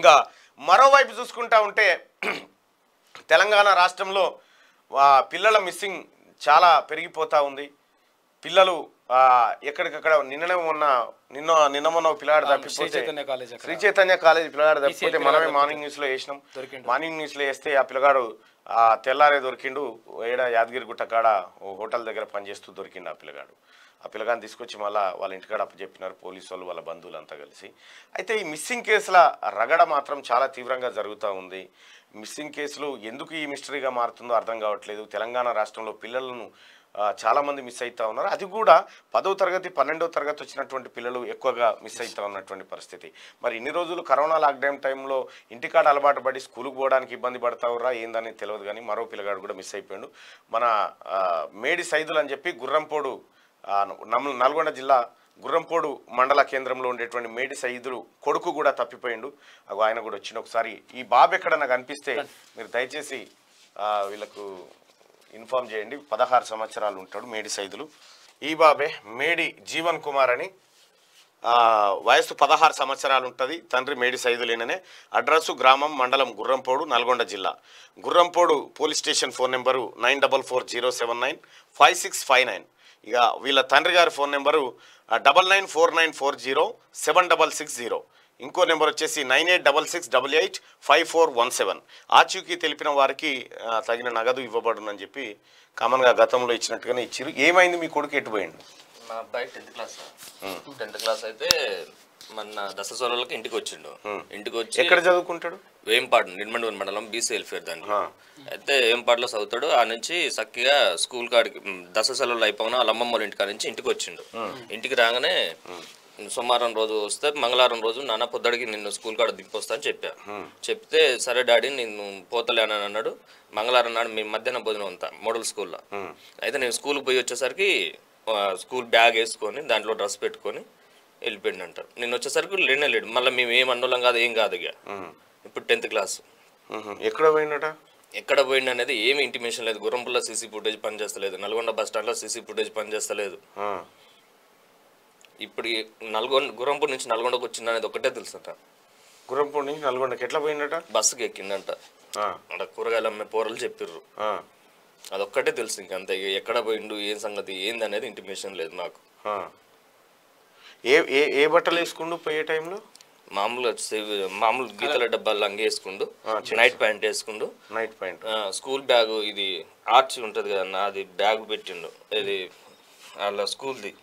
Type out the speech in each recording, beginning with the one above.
ఇంకా మరోవైపు చూసుకుంటా ఉంటే తెలంగాణ రాష్ట్రంలో ఆ, పిల్లల మిస్సింగ్ చాలా పెరిగిపోతూ ఉంది పిల్లలు ఆ, ఎక్కడికక్కడ నిన్ననే ఉన్న నిన్న నిన్న మొన్న ఒక పిల్లాడు శ్రీ తప్పిపోతే చైతన్య కాలేజ్ అక్కడ. శ్రీ చైతన్య కాలేజ్ పిల్లగాడు తప్పిపోతే పిల్లగాడు మనమే దొరికిండు. మార్నింగ్ న్యూస్ లో వేసినాం దొరికిండు. మార్నింగ్ న్యూస్ లో వేస్తే ఆ పిల్లగాడు ఆ తెల్లారే దొరికిండు ఏడ యాదగిరిగుట్ట కాడ ఓ హోటల్ దగ్గర పనిచేస్తూ దొరికిండు ఆ పిల్లగాడు ఆ పిల్లగాని తీసుకొచ్చి మళ్ళా వాళ్ళ ఇంటికాడ అప్పచెప్పినారు పోలీసు వాళ్ళు వాళ్ళ బంధువులు అంతా కలిసి అయితే ఈ మిస్సింగ్ కేసుల రగడ మాత్రం చాలా తీవ్రంగా జరుగుతూ ఉంది మిస్సింగ్ కేసులు ఎందుకు ఈ మిస్టరీగా మారుతుందో అర్థం కావట్లేదు తెలంగాణ రాష్ట్రంలో పిల్లలను ఆ, చాలా మంది మిస్ అవుతా ఉన్నారు అది కూడా పదో తరగతి పన్నెండో తరగతి వచ్చినటువంటి పిల్లలు ఎక్కువగా మిస్ అవుతా ఉన్నటువంటి పరిస్థితి మరి ఇన్ని రోజులు కరోనా లాక్డౌన్ టైంలో ఇంటికాడ అలవాటు పడి స్కూల్కి పోవడానికి ఇబ్బంది పడతావురా ఏందని తెలియదు కానీ మరో పిల్లగాడు కూడా మిస్ అయిపోయాడు మన ఆ, మేడి సైదులు అని చెప్పి గుర్రంపోడు ఆ, నమ్- నల్గొండ జిల్లా గుర్రంపోడు మండల కేంద్రంలో ఉండేటువంటి మేడి సైదులు కొడుకు కూడా తప్పిపోయిండు అగో ఆయన కూడా వచ్చిన ఒకసారి ఈ బాబు ఎక్కడన్నా కనిపిస్తే మీరు దయచేసి ఆ, వీళ్ళకు ఇన్ఫామ్ చేయండి పదహారు సంవత్సరాలు ఉంటాడు మేడి సైదులు ఈ బాబే మేడి జీవన్ కుమార్ అని ఆ, వయస్సు పదహారు సంవత్సరాలు ఉంటుంది తండ్రి మేడి సైదులేననే అడ్రస్సు గ్రామం మండలం గుర్రంపోడు నల్గొండ జిల్లా Gurrampodu police station phone number nine double four zero seven nine five six five nine ఇక వీళ్ళ తండ్రి గారి phone number double nine four nine four zero seven double six zero ఇంకో నెంబర్ వచ్చేసి nine eight double six double eight five four one seven ఆచూకీ తెలిపిన వారికి ఆ, తగిన నగదు ఇవ్వబడునని చెప్పి కామన్గా గతంలో ఇచ్చినట్టుగానే ఇచ్చారు ఏమైంది మీ కొడుకు ఎటుపోయిండు మా అబ్బాయి టెన్త్ క్లాస్ టెన్త్ క్లాస్ అయితే మన దసరాలకి ఇంటికి వచ్చిండు ఇంటికి వచ్చి ఎక్కడ చదువుకుంటాడు వేంపాడు నిర్మండవరం మండలం బీసీ వెల్ఫేర్ దానికి ఆ. అయితే వేంపాడులో చదువుతాడు ఆ నుంచి చక్కగా స్కూల్ కాడికి మ్, దసరా సెలవులు అయిపోయినా వాళ్ళ అమ్మమ్మ వాళ్ళ ఇంటికాడ నుంచి ఇంటికి వచ్చిండు ఇంటికి రాగానే సోమవారం రోజు వస్తే మంగళవారం రోజు నాన్న పొద్దుడికి నిన్ను స్కూల్ కాడ దింపొస్తా అని చెప్పా చెప్తే సరే డాడీ నేను పోతలే అని అన్నాడు మంగళవారం నాడు మీ మధ్యాహ్నం భోజనం అంతా మోడల్ స్కూల్లో అయితే నేను స్కూల్కి పోయి వచ్చేసరికి ఆ, స్కూల్ బ్యాగ్ వేసుకొని దాంట్లో డ్రెస్ పెట్టుకొని వెళ్ళిపోయిండు అంటారు నేను వచ్చేసరికి లేనే లేడు మళ్ళీ మేము ఏం అన్నోళ్ళం కాదు ఏం కాదు ఇక ఇప్పుడు టెన్త్ క్లాస్ మ్మ్. ఎక్కడ పోయినట ఎక్కడ పోయింది అనేది ఏమి ఇంటిమేషన్ లేదు గుర్రంపుల్లో సీసీ ఫుటేజ్ పనిచేస్తలేదు నల్గొండ బస్ స్టాండ్లో సీసీ ఫుటేజ్ పనిచేస్తలేదు ఆ. ఇప్పుడు ఈ నల్గొండ గుర్రంపూర్ నుంచి నల్గొండకు వచ్చింది అనేది ఒకటే తెలుసట గుర్రంపూడి నుంచి నల్గొండకి ఎట్లా పోయినట బస్సుకి ఎక్కిందంట ఆ. అక్కడ కూరగాయలు అమ్మే పోరలు చెప్పిర్రు ఆ. అదొక్కటే తెలుసు ఇంకంతే ఇక ఎక్కడ పోయిండు ఏం సంగతి ఏంది అనేది ఇంటిమేషన్ లేదు నాకు ఆ. ఏ ఏ ఏ బట్టలు వేసుకుండు పోయే టైంలో మామూలుగా సేవ్- మామూలు గీతల డబ్బాలు లంగి వేసుకుండు నైట్ ప్యాంట్ వేసుకుండు నైట్ పాయింట్ ఆ, స్కూల్ బ్యాగ్ ఇది ఆర్చ్ ఉంటుంది కదన్న అది బ్యాగ్ పెట్టిండు ఇది వాళ్ళ స్కూల్ది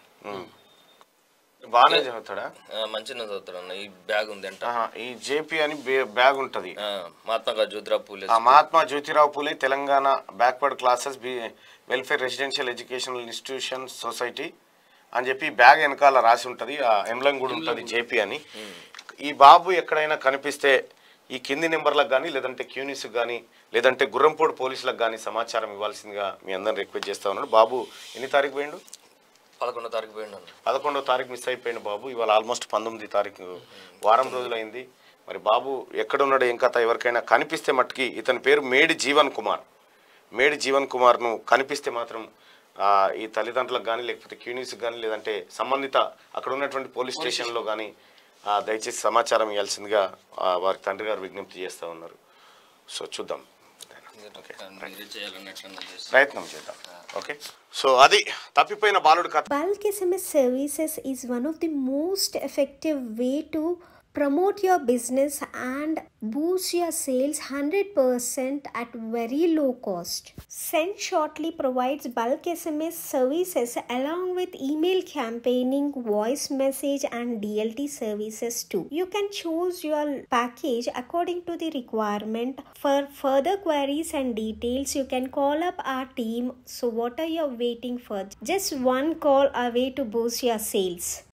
బాగానే చదువుతాడా ఆ, మంచిగా చదువుతాడు అన్న ఈ బ్యాగ్ ఉంది అంట ఆహా, ఈ జేపీ అని బే- బ్యాగ్ ఉంటది ఆ, మహాత్మా గాంధీ జ్యోతిరావు పూలే ఆ Mahatma Jyotirao Phule Telangana backward classes B welfare residential educational institution society అని చెప్పి బ్యాగ్ వెనకాల రాసి ఉంటుంది ఆ ఎంబ్లం కూడా ఉంటుంది జేపీ అని ఈ బాబు ఎక్కడైనా కనిపిస్తే ఈ కింది నెంబర్లకు కానీ లేదంటే క్యూనిస్కి కానీ లేదంటే గుర్రంపోడు పోలీసులకు కానీ సమాచారం ఇవ్వాల్సిందిగా మీ అందరిని రిక్వెస్ట్ చేస్తా ఉన్నాడు బాబు ఎన్ని తారీఖు పోయిండు పదకొండో తారీఖు పోయిండు అన్న పదకొండో తారీఖు మిస్ అయిపోయింది బాబు ఇవాళ ఆల్మోస్ట్ పంతొమ్మిది తారీఖు వారం రోజులైంది మరి బాబు ఎక్కడున్నాడో ఏం కథ ఎవరికైనా కనిపిస్తే మట్టుకి ఇతని పేరు మేడి జీవన్ కుమార్ మేడి జీవన్ కుమార్ను కనిపిస్తే మాత్రం ఆ, ఈ తల్లిదండ్రులకు కానీ లేకపోతే క్యూనిస్కి కానీ లేదంటే సంబంధిత అక్కడ ఉన్నటువంటి పోలీస్ స్టేషన్లో కానీ ఆ, దయచేసి సమాచారం ఇవ్వాల్సిందిగా ఆ, వారి తండ్రి గారు విజ్ఞప్తి చేస్తూ ఉన్నారు సో చూద్దాం మీరే చేయాలన్నట్లు చేసి ప్రయత్నం చేద్దాం ఓకే సో అది తప్పిపోయిన బాలుడు కథ Bulk SMS services is one of the most effective way to promote your business and boost your sales 100% at very low cost. Send Shortly provides bulk SMS services along with email campaigning, voice message and DLT services too. You can choose your package according to the requirement. For further queries and details, you can call up our team. So what are you waiting for? Just one call away to boost your sales.